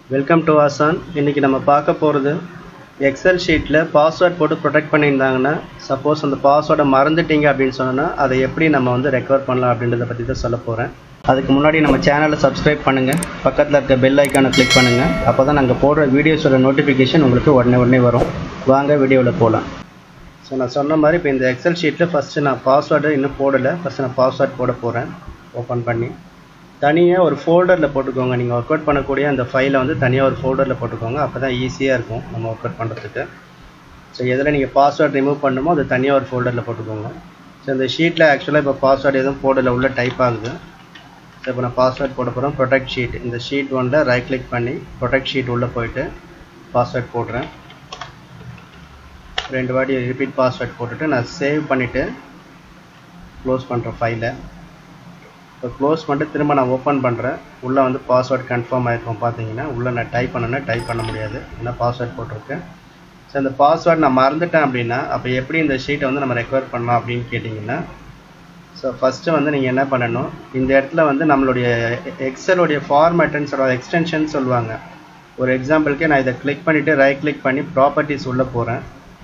welcome to ஆசான் இன்றைக்கி நம்ம பார்க்க போகிறது எக்ஸல் ஷீட்டில் பாஸ்வேர்ட் போட்டு ப்ரொடெக்ட் பண்ணியிருந்தாங்கன்னா சப்போஸ் அந்த பாஸ்வேர்டை மறந்துட்டீங்க அப்படின்னு சொன்னால் அதை எப்படி நம்ம வந்து ரெக்கவர் பண்ணலாம் அப்படின்றத பற்றி தான் சொல்ல போகிறேன் அதுக்கு முன்னாடி நம்ம சேனலை சப்ஸ்கிரைப் பண்ணுங்கள் பக்கத்தில் இருக்க பெல் ஐக்கானை கிளிக் பண்ணுங்கள் அப்போ தான் நாங்கள் போடுற வீடியோஸோட நோட்டிஃபிகேஷன் உங்களுக்கு உடனே உடனே வரும் வாங்க வீடியோவில் போகலாம் ஸோ நான் சொன்ன மாதிரி இப்போ இந்த எக்ஸல் ஷீட்டில் ஃபஸ்ட்டு நான் பாஸ்வேர்டு இன்னும் போடலை ஃபஸ்ட்டு நான் பாஸ்வேர்ட் போட போகிறேன் ஓப்பன் பண்ணி தனியாக ஒரு ஃபோல்டரில் போட்டுக்கோங்க நீங்கள் ஒர்க் அவுட் பண்ணக்கூடிய அந்த ஃபைலை வந்து தனியாக ஒரு ஃபோல்டரில் போட்டுக்கோங்க அப்போ தான் ஈஸியாக இருக்கும் நம்ம ஒர்க் அவுட் பண்ணுறதுக்கு ஸோ எதில் நீங்கள் பாஸ்வேர்ட் ரிமூவ் பண்ணுமோ அது தனியாக ஒரு ஃபோல்டரில் போட்டுக்கோங்க ஸோ இந்த ஷீட்டில் ஆக்சுவலாக இப்போ பாஸ்வேர்டு எதுவும் போடலை உள்ள டைப் ஆகுது ஸோ இப்போ நான் பாஸ்வேர்ட் போட போகிறேன் ப்ரொடெக்ட் ஷீட் இந்த ஷீட் ஒன்றில் ரைட் கிளிக் பண்ணி ப்ரொடெக்ட் ஷீட் உள்ளே போயிட்டு பாஸ்வேர்ட் போடுறேன் ரெண்டு வாட்டி ரிப்பீட் பாஸ்வேர்ட் போட்டுட்டு நான் சேவ் பண்ணிவிட்டு க்ளோஸ் பண்ணுறேன் ஃபைலை இப்போ க்ளோஸ் பண்ணிட்டு திரும்ப நான் ஓப்பன் பண்ணுறேன் உள்ளே வந்து பாஸ்வேர்ட் கன்ஃபார்ம் ஆகிருக்கும் பார்த்தீங்கன்னா உள்ளே நான் டைப் பண்ணேன்னா டைப் பண்ண முடியாது ஏன்னா பாஸ்வேர்ட் போட்டிருக்கேன் ஸோ அந்த பாஸ்வேர்ட் நான் மறந்துட்டேன் அப்படின்னா அப்போ எப்படி இந்த ஷீட்டை வந்து நம்ம ரெக்கவர் பண்ணலாம் அப்படின்னு கேட்டிங்கன்னா ஸோ ஃபஸ்ட்டு வந்து நீங்கள் என்ன பண்ணணும் இந்த இடத்துல வந்து நம்மளுடைய எக்ஸலுடைய ஃபார்மேட்டுன்னு சொல்லுவாங்க எக்ஸ்டென்ஷன் சொல்லுவாங்க ஒரு எக்ஸாம்பிளுக்கு நான் இதை கிளிக் பண்ணிவிட்டு ரைட் கிளிக் பண்ணி ப்ராப்பர்ட்டிஸ் உள்ளே போகிறேன்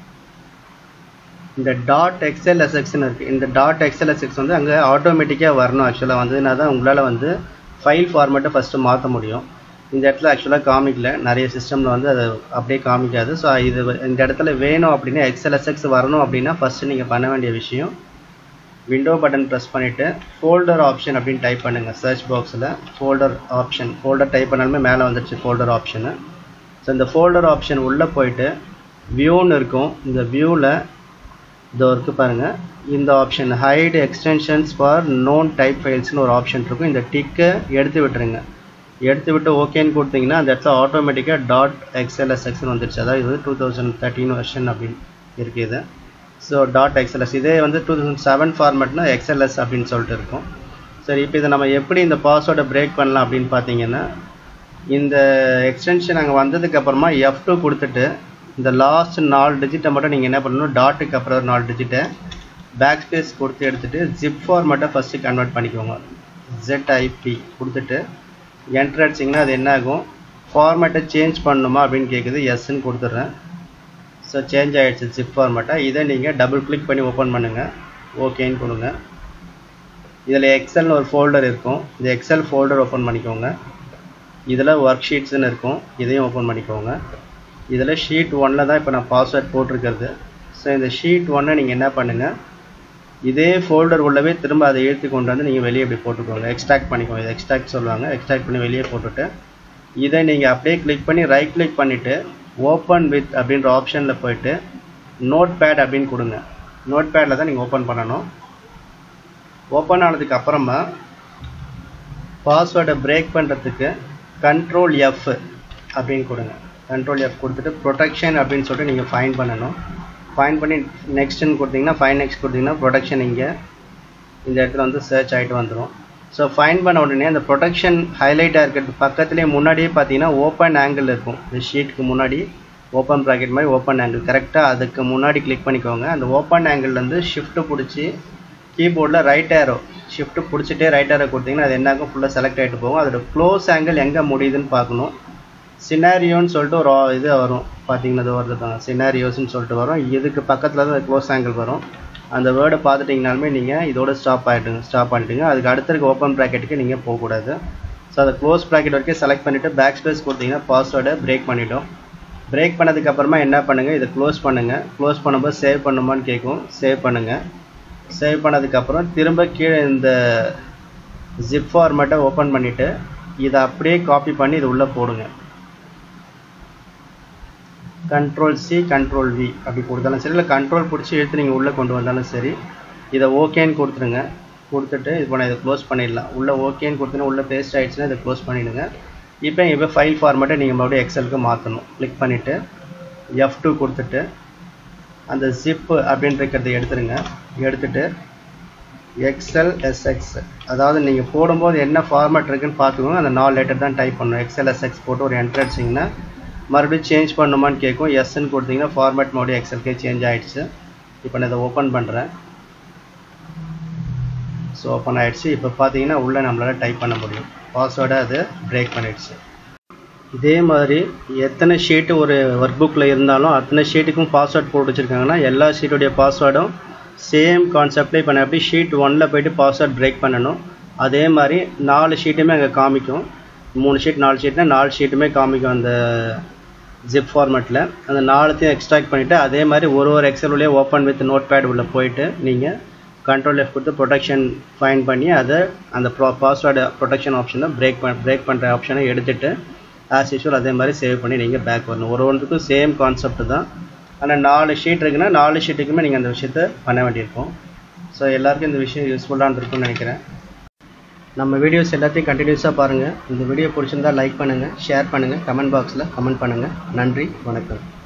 இந்த டாட் எக்ஸ்எல்எஸ்எக்ஸ்னு இருக்குது இந்த டாட் எக்ஸ்எல்எஸ்எக்ஸ் வந்து அங்கே ஆட்டோமேட்டிக்காக வரணும் ஆக்சுவலாக வந்ததுனா தான் உங்களால் வந்து ஃபைல் ஃபார்மேட்டை ஃபஸ்ட்டு மாற்ற முடியும் இந்த இடத்துல ஆக்சுவலாக காமிக்கல நிறைய சிஸ்டமில் வந்து அது அப்படியே காமிக்காது ஸோ இது இந்த இடத்துல வேணும் அப்படின்னா எக்ஸ்எல்எஸ்எக்ஸ் வரணும் அப்படின்னா ஃபஸ்ட்டு நீங்கள் பண்ண வேண்டிய விஷயம் விண்டோ பட்டன் ப்ரெஸ் பண்ணிவிட்டு ஃபோல்டர் ஆப்ஷன் அப்படின்னு டைப் பண்ணுங்கள் சர்ச் பாக்ஸில் ஃபோல்டர் ஆப்ஷன் ஃபோல்டர் டைப் பண்ணாலுமே மேலே வந்துடுச்சு ஃபோல்டர் ஆப்ஷனு ஸோ இந்த ஃபோல்டர் ஆப்ஷன் உள்ளே போயிட்டு வியூன்னு இருக்கும் இந்த வியூவில் இதோ இருக்குது பாருங்கள் இந்த option hide extensions for known type ஃபைல்ஸ்னு ஒரு ஆப்ஷன் இருக்கும் இந்த டிக்கை எடுத்து விட்டுருங்க எடுத்து விட்டு ஓகேன்னு கொடுத்தீங்கன்னா அந்த இடத்துல ஆட்டோமேட்டிக்காக டாட் எக்ஸ்எல்எஸ்எக்ஸ்னு வந்துடுச்சு அதாவது இது டூ தௌசண்ட் தேர்ட்டின் வெர்ஷன் அப்படின்னு இருக்குது இது ஸோ டாட் எக்ஸ்எல்எஸ் இதே வந்து டூ தௌசண்ட் செவன் ஃபார்மெட்னா எக்ஸ்எல்எஸ் அப்படின்னு சொல்லிட்டு இருக்கும் சரி இப்போ இதை நம்ம எப்படி இந்த பாஸ்வேர்டை பிரேக் பண்ணலாம் அப்படின்னு பார்த்தீங்கன்னா இந்த எக்ஸ்டென்ஷன் அங்கே வந்ததுக்கு அப்புறமா எஃப் டூ கொடுத்துட்டு இந்த லாஸ்ட் நாலு டிஜிட்டை மட்டும் நீங்கள் என்ன பண்ணணும் டாட்டுக்கு அப்புறம் ஒரு நாலு டிஜிட்டை பேக் ஸ்பேஸ் கொடுத்து எடுத்துகிட்டு ஜிப் ஃபார்மேட்டை ஃபஸ்ட்டு கன்வெர்ட் பண்ணிக்கோங்க ZIP கொடுத்துட்டு என்டர் அடிச்சிங்கன்னா அது என்ன ஆகும் ஃபார்மேட்டை சேஞ்ச் பண்ணணுமா அப்படின்னு கேட்குது எஸ்ன்னு கொடுத்துட்றேன் ஸோ சேஞ்ச் ஆகிடுச்சு ஜிப் ஃபார்மேட்டை இதை நீங்கள் டபுள் கிளிக் பண்ணி ஓப்பன் பண்ணுங்கள் ஓகேன்னு கொடுங்க இதில் எக்ஸல்னு ஒரு ஃபோல்டர் இருக்கும் இந்த எக்ஸல் ஃபோல்டர் ஓப்பன் பண்ணிக்கோங்க இதில் ஒர்க் ஷீட்ஸ்னு இருக்கும் இதையும் ஓப்பன் பண்ணிக்கோங்க இதில் ஷீட் ஒன்னில் தான் இப்போ நான் பாஸ்வேர்ட் போட்டிருக்கிறது ஸோ இந்த ஷீட் ஒன்னை நீங்கள் என்ன பண்ணுங்கள் இதே ஃபோல்டர் உள்ளவே திரும்ப அதை ஏற்றி கொண்டு வந்து நீங்கள் வெளியே இப்படி போட்டுக்கோங்க எக்ஸ்ட்ராக்ட் பண்ணிக்கோங்க இதை எக்ஸ்ட்ராக்ட் சொல்லுவாங்க எக்ஸ்ட்ராக்ட் பண்ணி வெளியே போட்டுட்டு இதை நீங்கள் அப்படியே கிளிக் பண்ணி ரைட் கிளிக் பண்ணிவிட்டு ஓப்பன் வித் அப்படின்ற ஆப்ஷனில் போயிட்டு நோட் பேட் அப்படின்னு கொடுங்க நோட் பேடில் தான் நீங்கள் ஓப்பன் பண்ணணும் ஓப்பன் ஆனதுக்கு அப்புறமா பாஸ்வேர்டை பிரேக் பண்ணுறதுக்கு கண்ட்ரோல் எஃப் அப்படின்னு கொடுங்க கண்ட்ரோல் எஃப் கொடுத்துட்டு ப்ரொடெக்ஷன் அப்படின்னு சொல்லிட்டு நீங்கள் ஃபைன் பண்ணணும் ஃபைன் பண்ணி நெக்ஸ்ட்டுன்னு கொடுத்தீங்கன்னா ஃபைன் நெக்ஸ்ட் கொடுத்தீங்கன்னா ப்ரொடெக்ஷன் இங்கே இந்த இடத்துல வந்து சர்ச் ஆகிட்டு வந்துடும் ஸோ ஃபைன் பண்ண உடனே அந்த ப்ரொடெக்ஷன் ஹைலைட்டாக இருக்கிறது பக்கத்துலேயே முன்னாடியே பார்த்தீங்கன்னா ஓப்பன் ஆங்கிள் இருக்கும் இந்த ஷீட்டுக்கு முன்னாடி ஓப்பன் ப்ராக்கெட் மாதிரி ஓப்பன் ஆங்கிள் கரெக்டாக அதுக்கு முன்னாடி கிளிக் பண்ணிக்கோங்க அந்த ஓப்பன் ஆங்கிள்லேருந்து ஷிஃப்ட்டு பிடிச்சி கீபோர்டில் ரைட் ஏரோ ஷிஃப்ட்டு பிடிச்சிட்டே ரைட் ஏரோ கொடுத்தீங்கன்னா அது என்னாகும் ஃபுல்லாக செலக்ட் ஆகிட்டு போகும் அதோட க்ளோஸ் ஆங்கிள் எங்கே முடியுதுன்னு பார்க்கணும் சினாரியோன்னு சொல்லிட்டு ஒரு இது வரும் பார்த்தீங்கன்னா அது வருது பாருங்க சினாரியோஸ்னு சொல்லிட்டு வரும் இதுக்கு பக்கத்தில் தான் க்ளோஸ் ஆங்கிள் வரும் அந்த வேர்டை பார்த்துட்டிங்கனாலுமே நீங்கள் இதோட ஸ்டாப் ஆகிட்டுங்க ஸ்டாப் பண்ணிட்டுங்க அதுக்கு அடுத்திருக்க ஓப்பன் ப்ராக்கெட்டுக்கு நீங்கள் போகக்கூடாது ஸோ அதை க்ளோஸ் ப்ராக்கெட் வரைக்கும் செலக்ட் பண்ணிவிட்டு பேக் ஸ்பேஸ் கொடுத்தீங்கன்னா பாஸ்வேர்டை பிரேக் பண்ணிவிடும் பிரேக் பண்ணதுக்கப்புறமா என்ன பண்ணுங்கள் இதை க்ளோஸ் பண்ணுங்கள் க்ளோஸ் பண்ணும்போது சேவ் பண்ணுமான்னு கேட்கும் சேவ் பண்ணுங்கள் சேவ் பண்ணதுக்கப்புறம் திரும்ப கீழே இந்த ஜிப் ஃபார்மேட்டை ஓப்பன் பண்ணிவிட்டு இதை அப்படியே காப்பி பண்ணி இது உள்ளே போடுங்க கண்ட்ரோல் சி கண்ட்ரோல் வி அப்படி கொடுத்தாலும் சரி இல்லை கண்ட்ரோல் பிடிச்சி எடுத்து நீங்கள் உள்ளே கொண்டு வந்தாலும் சரி இதை ஓகேன்னு கொடுத்துருங்க கொடுத்துட்டு இப்போ நான் இதை க்ளோஸ் பண்ணிடலாம் உள்ளே ஓகேன்னு கொடுத்துன்னு உள்ளே பேஸ்ட் ஆகிடுச்சுன்னா இதை க்ளோஸ் பண்ணிவிடுங்க இப்போ இப்போ ஃபைல் ஃபார்மேட்டை நீங்கள் மறுபடியும் எக்ஸலுக்கு மாற்றணும் கிளிக் பண்ணிவிட்டு எஃப் டூ கொடுத்துட்டு அந்த ஜிப்பு அப்படின்றத எடுத்துருங்க எடுத்துட்டு எக்ஸல் எஸ்எக்ஸ் அதாவது நீங்கள் போடும்போது என்ன ஃபார்மேட் இருக்குன்னு பார்த்துக்கோங்க அந்த நாலு லெட்டர் தான் டைப் பண்ணணும் எக்ஸல் எஸ்எக்ஸ் போட்டு ஒரு என்ட்ரு அடிச்சிங்கன்னா மறுபடியும் சேஞ்ச் பண்ணுமான்னு கேட்கும் எஸ்ன்னு கொடுத்தீங்கன்னா ஃபார்மேட் மறுபடியும் எக்ஸல்கே சேஞ்ச் ஆகிடுச்சு இப்போ நான் இதை ஓப்பன் பண்ணுறேன் ஸோ ஓப்பன் ஆகிடுச்சு இப்போ பார்த்தீங்கன்னா உள்ளே நம்மளால் டைப் பண்ண முடியும் பாஸ்வேர்டை அது பிரேக் பண்ணிடுச்சு இதே மாதிரி எத்தனை ஷீட்டு ஒரு ஒர்க் புக்கில் இருந்தாலும் அத்தனை ஷீட்டுக்கும் பாஸ்வேர்ட் போட்டு வச்சுருக்காங்கன்னா எல்லா ஷீட்டுடைய பாஸ்வேர்டும் சேம் கான்செப்டில் இப்போ நான் எப்படி ஷீட் ஒனில் போயிட்டு பாஸ்வேர்ட் பிரேக் பண்ணணும் அதே மாதிரி நாலு ஷீட்டுமே அங்கே காமிக்கும் மூணு ஷீட் நாலு ஷீட்னா நாலு ஷீட்டுமே காமிக்கும் அந்த ஜிப் ஃபார்மேட்டில் அந்த நாலுத்தையும் எக்ஸ்ட்ராக்ட் பண்ணிவிட்டு அதே மாதிரி ஒரு ஒரு எக்ஸல் உள்ளே ஓப்பன் வித் நோட் பேட் உள்ளே போயிட்டு நீங்கள் கண்ட்ரோல் எஃப் கொடுத்து ப்ரொடெக்ஷன் ஃபைன் பண்ணி அதை அந்த ப்ரோ பாஸ்வேர்டு ப்ரொடெக்ஷன் ஆப்ஷனை பிரேக் பண் பிரேக் பண்ணுற ஆப்ஷனை எடுத்துகிட்டு ஆஸ் யூஷுவல் அதே மாதிரி சேவ் பண்ணி நீங்கள் பேக் வரணும் ஒரு ஒன்றுக்கும் சேம் கான்செப்ட் தான் ஆனால் நாலு ஷீட் இருக்குன்னா நாலு ஷீட்டுக்குமே நீங்கள் அந்த விஷயத்த பண்ண வேண்டியிருக்கும் ஸோ எல்லாருக்கும் இந்த விஷயம் யூஸ்ஃபுல்லாக இருக்கும்னு நினைக்கிறேன் நம்ம வீடியோஸ் எல்லாத்தையும் கண்டினியூஸாக பாருங்கள் இந்த வீடியோ பிடிச்சிருந்தா லைக் பண்ணுங்கள் ஷேர் பண்ணுங்கள் கமெண்ட் பாக்ஸில் கமெண்ட் பண்ணுங்கள் நன்றி வணக்கம்